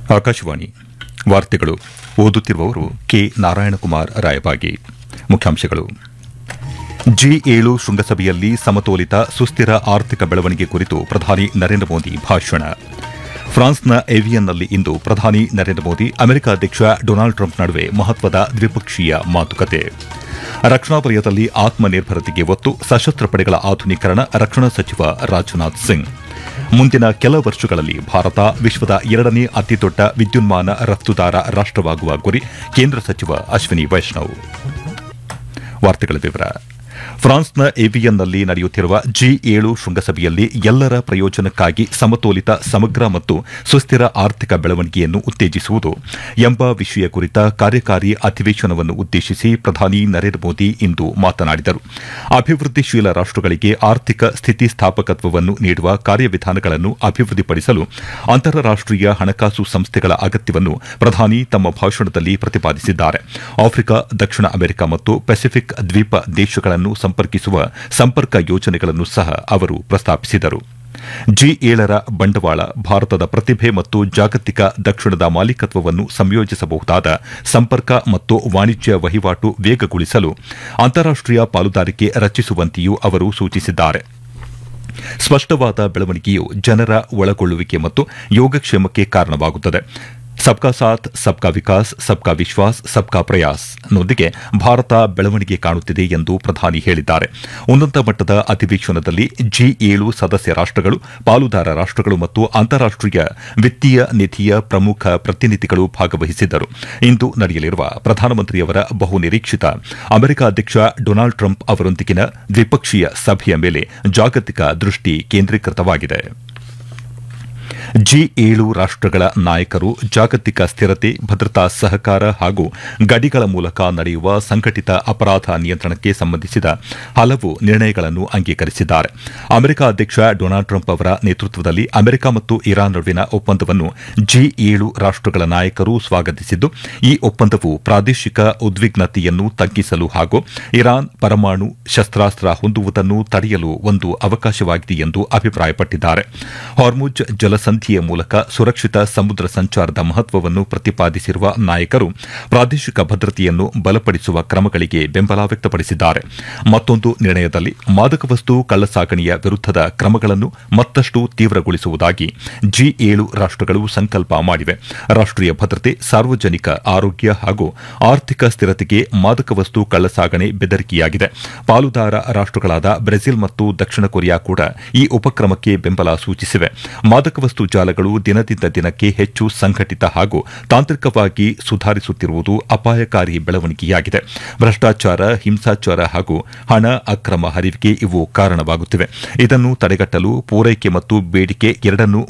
ಆಕಾಶವಾಣಿ ವಾರ್ತೆಗಳು ಓದುತ್ತಿರುವವರು ಕೆ ನಾರಾಯಣಕುಮಾರ್ ರಾಯಬಾಗಿ ಮುಖ್ಯಾಂಶಗಳು ಜಿ ಏಳು ಶೃಂಗಸಭೆಯಲ್ಲಿ ಸಮತೋಲಿತ ಸುಸ್ಥಿರ ಆರ್ಥಿಕ ಬೆಳವಣಿಗೆ ಕುರಿತು ಪ್ರಧಾನಿ ನರೇಂದ್ರ ಮೋದಿ ಭಾಷಣ ಫ್ರಾನ್ಸ್ನ ಏವಿಯನ್ನಲ್ಲಿ ಇಂದು ಪ್ರಧಾನಿ ನರೇಂದ್ರ ಮೋದಿ ಅಮೆರಿಕ ಅಧ್ಯಕ್ಷ ಡೊನಾಲ್ಡ್ ಟ್ರಂಪ್ ನಡುವೆ ಮಹತ್ವದ ದ್ವಿಪಕ್ಷೀಯ ಮಾತುಕತೆ ರಕ್ಷಣಾ ವಲಯದಲ್ಲಿ ಆತ್ಮನಿರ್ಭರತೆಗೆ ಒತ್ತು ಸಶಸ್ತ್ರ ಪಡೆಗಳ ಆಧುನೀಕರಣ ರಕ್ಷಣಾ ಸಚಿವ ರಾಜನಾಥ್ ಸಿಂಗ್ ಮುಂದಿನ ಕೆಲ ವರ್ಷಗಳಲ್ಲಿ ಭಾರತ ವಿಶ್ವದ ಎರಡನೇ ಅತಿದೊಡ್ಡ ವಿದ್ಯುನ್ಮಾನ ರಫ್ತುದಾರ ರಾಷ್ಟವಾಗುವ ಗುರಿ ಕೇಂದ್ರ ಸಚಿವ ಅಶ್ವಿನಿ ವೈಷ್ಣವ್ ವಾರ್ತೆಗಳ ವಿವರ ಫ್ರಾನ್ಸ್ನ ಏವಿಯನ್ನಲ್ಲಿ ನಡೆಯುತ್ತಿರುವ ಜಿ ಏಳು ಶೃಂಗಸಭೆಯಲ್ಲಿ ಎಲ್ಲರ ಪ್ರಯೋಜನಕ್ಕಾಗಿ ಸಮತೋಲಿತ ಸಮಗ್ರ ಮತ್ತು ಸುಸ್ಥಿರ ಆರ್ಥಿಕ ಬೆಳವಣಿಗೆಯನ್ನು ಉತ್ತೇಜಿಸುವುದು ಎಂಬ ವಿಷಯ ಕುರಿತ ಕಾರ್ಯಕಾರಿ ಅಧಿವೇಶನವನ್ನು ಉದ್ದೇಶಿಸಿ ಪ್ರಧಾನಿ ನರೇಂದ್ರ ಮೋದಿ ಇಂದು ಮಾತನಾಡಿದರು ಅಭಿವೃದ್ಧಿಶೀಲ ರಾಷ್ಟಗಳಿಗೆ ಆರ್ಥಿಕ ಸ್ಥಿತಿಸ್ಥಾಪಕತ್ವವನ್ನು ನೀಡುವ ಕಾರ್ಯವಿಧಾನಗಳನ್ನು ಅಭಿವೃದ್ಧಿಪಡಿಸಲು ಅಂತಾರಾಷ್ಟೀಯ ಹಣಕಾಸು ಸಂಸ್ಥೆಗಳ ಅಗತ್ಯವನ್ನು ಪ್ರಧಾನಿ ತಮ್ಮ ಭಾಷಣದಲ್ಲಿ ಪ್ರತಿಪಾದಿಸಿದ್ದಾರೆ ಆಫ್ರಿಕಾ ದಕ್ಷಿಣ ಅಮೆರಿಕ ಮತ್ತು ಪೆಸಿಫಿಕ್ ದ್ವೀಪ ದೇಶಗಳನ್ನು ಸಂಪರ್ಕಿಸುವ ಸಂಪರ್ಕ ಯೋಜನೆಗಳನ್ನು ಸಹ ಅವರು ಪ್ರಸ್ತಾಪಿಸಿದರು ಜಿ ಏಳರ ಬಂಡವಾಳ ಭಾರತದ ಪ್ರತಿಭೆ ಮತ್ತು ಜಾಗತಿಕ ದಕ್ಷಿಣದ ಮಾಲೀಕತ್ವವನ್ನು ಸಂಯೋಜಿಸಬಹುದಾದ ಸಂಪರ್ಕ ಮತ್ತು ವಾಣಿಜ್ಯ ವಹಿವಾಟು ವೇಗಗೊಳಿಸಲು ಅಂತಾರಾಷ್ಟೀಯ ಪಾಲುದಾರಿಕೆ ರಚಿಸುವಂತೆಯೂ ಅವರು ಸೂಚಿಸಿದ್ದಾರೆ ಸ್ಪಷ್ಟವಾದ ಬೆಳವಣಿಗೆಯು ಜನರ ಒಳಗೊಳ್ಳುವಿಕೆ ಮತ್ತು ಯೋಗಕ್ಷೇಮಕ್ಕೆ ಕಾರಣವಾಗುತ್ತದೆ ಸಬ್ಕಾ ಸಾಥ್ ಸಬ್ಕಾ ವಿಕಾಸ್ ಸಬ್ಕಾ ವಿಶ್ವಾಸ್ ಸಬ್ಕಾ ಪ್ರಯಾಸ್ ನೊಂದಿಗೆ ಭಾರತ ಬೆಳವಣಿಗೆ ಕಾಣುತ್ತಿದೆ ಎಂದು ಪ್ರಧಾನಿ ಹೇಳಿದ್ದಾರೆ ಉನ್ನತ ಮಟ್ಟದ ಅಧಿವೇಶನದಲ್ಲಿ ಜಿ ಏಳು ಸದಸ್ಯ ರಾಷ್ಟಗಳು ಪಾಲುದಾರ ರಾಷ್ಟಗಳು ಮತ್ತು ಅಂತಾರಾಷ್ಟೀಯ ವಿತ್ತೀಯ ನಿಧಿಯ ಪ್ರಮುಖ ಪ್ರತಿನಿಧಿಗಳು ಭಾಗವಹಿಸಿದ್ದರು ಇಂದು ನಡೆಯಲಿರುವ ಪ್ರಧಾನಮಂತ್ರಿಯವರ ಬಹುನಿರೀಕ್ಷಿತ ಅಮೆರಿಕ ಅಧ್ಯಕ್ಷ ಡೊನಾಲ್ಡ್ ಟ್ರಂಪ್ ಅವರೊಂದಿಗಿನ ದ್ವಿಪಕ್ಷೀಯ ಸಭೆಯ ಮೇಲೆ ಜಾಗತಿಕ ದೃಷ್ಟಿ ಕೇಂದ್ರೀಕೃತವಾಗಿದೆ ಜಿ ಏಳು ರಾಷ್ಟಗಳ ನಾಯಕರು ಜಾಗತಿಕ ಸ್ಥಿರತೆ ಭದ್ರತಾ ಸಹಕಾರ ಹಾಗೂ ಗಡಿಗಳ ಮೂಲಕ ನಡೆಯುವ ಸಂಘಟಿತ ಅಪರಾಧ ನಿಯಂತ್ರಣಕ್ಕೆ ಸಂಬಂಧಿಸಿದ ಹಲವು ನಿರ್ಣಯಗಳನ್ನು ಅಂಗೀಕರಿಸಿದ್ದಾರೆ ಅಮೆರಿಕ ಅಧ್ಯಕ್ಷ ಡೊನಾಲ್ಡ್ ಟ್ರಂಪ್ ಅವರ ನೇತೃತ್ವದಲ್ಲಿ ಅಮೆರಿಕ ಮತ್ತು ಇರಾನ್ ನಡುವಿನ ಒಪ್ಪಂದವನ್ನು ಜಿ ಏಳು ರಾಷ್ಟಗಳ ನಾಯಕರು ಸ್ವಾಗತಿಸಿದ್ದು ಈ ಒಪ್ಪಂದವು ಪ್ರಾದೇಶಿಕ ಉದ್ವಿಗ್ನತೆಯನ್ನು ತಗ್ಗಿಸಲು ಹಾಗೂ ಇರಾನ್ ಪರಮಾಣು ಶಸ್ತ್ರಾಸ್ತ್ರ ಹೊಂದುವುದನ್ನು ತಡೆಯಲು ಒಂದು ಅವಕಾಶವಾಗಿದೆ ಎಂದು ಅಭಿಪ್ರಾಯಪಟ್ಟಿದ್ದಾರೆ ಹಾರ್ಮುಜ್ ಜಲಸಂಧಿಯ ಮೂಲಕ ಸುರಕ್ಷಿತ ಸಮುದ್ರ ಸಂಚಾರದ ಮಹತ್ವವನ್ನು ಪ್ರತಿಪಾದಿಸಿರುವ ನಾಯಕರು ಪ್ರಾದೇಶಿಕ ಭದ್ರತೆಯನ್ನು ಬಲಪಡಿಸುವ ಕ್ರಮಗಳಿಗೆ ಬೆಂಬಲ ವ್ಯಕ್ತಪಡಿಸಿದ್ದಾರೆ ಮತ್ತೊಂದು ನಿರ್ಣಯದಲ್ಲಿ ಮಾದಕ ವಸ್ತು ಕಳ್ಳಸಾಗಣೆಯ ವಿರುದ್ದದ ಕ್ರಮಗಳನ್ನು ಮತ್ತಷ್ಟು ತೀವ್ರಗೊಳಿಸುವುದಾಗಿ ಜಿ ಏಳು ರಾಷ್ಟಗಳು ಸಂಕಲ್ಪ ಮಾಡಿವೆ ರಾಷ್ಟೀಯ ಭದ್ರತೆ ಸಾರ್ವಜನಿಕ ಆರೋಗ್ಯ ಹಾಗೂ ಆರ್ಥಿಕ ಸ್ಥಿರತೆಗೆ ಮಾದಕ ವಸ್ತು ಕಳ್ಳಸಾಗಣೆ ಬೆದರಿಕೆಯಾಗಿದೆ ಪಾಲುದಾರ ರಾಷ್ಟಗಳಾದ ಬ್ರೆಜಿಲ್ ಮತ್ತು ದಕ್ಷಿಣ ಕೊರಿಯಾ ಕೂಡ ಈ ಉಪಕ್ರಮಕ್ಕೆ ಬೆಂಬಲ ಸೂಚಿಸಿವೆ ಮಾದಕ ವಸ್ತು ಜಾಲಗಳು ದಿನದಿಂದ ದಿನಕ್ಕೆ ಹೆಚ್ಚು ಸಂಘಟಿತ ಹಾಗೂ ತಾಂತ್ರಿಕವಾಗಿ ಸುಧಾರಿಸುತ್ತಿರುವುದು ಅಪಾಯಕಾರಿ ಬೆಳವಣಿಗೆಯಾಗಿದೆ ಭ್ರಷ್ಟಾಚಾರ ಹಿಂಸಾಚಾರ ಹಾಗೂ ಹಣ ಅಕ್ರಮ ಹರಿವಿಗೆ ಇವು ಕಾರಣವಾಗುತ್ತಿವೆ ಇದನ್ನು ತಡೆಗಟ್ಟಲು ಪೂರೈಕೆ ಮತ್ತು ಬೇಡಿಕೆ ಎರಡನ್ನೂ